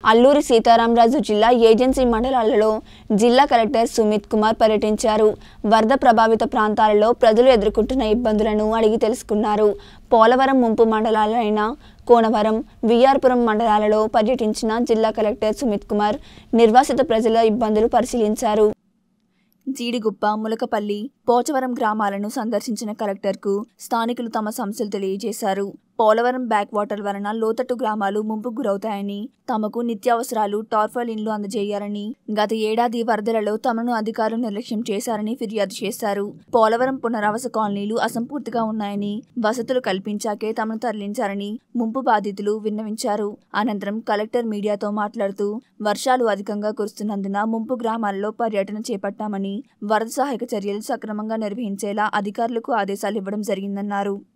అల్లూరి సీతారామరాజు జిల్లా ఏజెన్సీ మండలాలలో జిల్లా కలెక్టర్ సుమిత్ కుమార్ పర్యటించారు వరద ప్రభావిత ప్రాంతాలలో ప్రజలు ఎదుర్కొంటున్న ఇబ్బందులను అడిగి తెలుసుకున్నారు పోలవరం ముంపు మండలాలైన కోనవరం విఆర్పురం మండలాలలో పర్యటించిన జిల్లా కలెక్టర్ సుమిత్ కుమార్ నిర్వాసిత ప్రజల ఇబ్బందులు పరిశీలించారు జీడిగుప్ప ములకపల్లి పోచవరం గ్రామాలను సందర్శించిన కలెక్టర్కు స్థానికులు తమ సమస్యలు తెలియజేశారు పోలవరం బ్యాక్ వాటర్ వలన లోతట్టు గ్రామాలు ముంపుకు గురవుతాయని తమకు నిత్యావసరాలు టార్ఫల్ ఇండ్లు అందజేయాలని గత ఏడాది వరదలలో తమను అధికారులు నిర్లక్ష్యం చేశారని ఫిర్యాదు చేశారు పోలవరం పునరావాస కాలనీలు అసంపూర్తిగా ఉన్నాయని వసతులు కల్పించాకే తమను తరలించారని ముంపు బాధితులు విన్నవించారు అనంతరం కలెక్టర్ మీడియాతో మాట్లాడుతూ వర్షాలు అధికంగా కురుస్తున్నందున ముంపు గ్రామాల్లో పర్యటన చేపట్టామని వరద సహాయక చర్యలు సక్రమంగా నిర్వహించేలా అధికారులకు ఆదేశాలు ఇవ్వడం జరిగిందన్నారు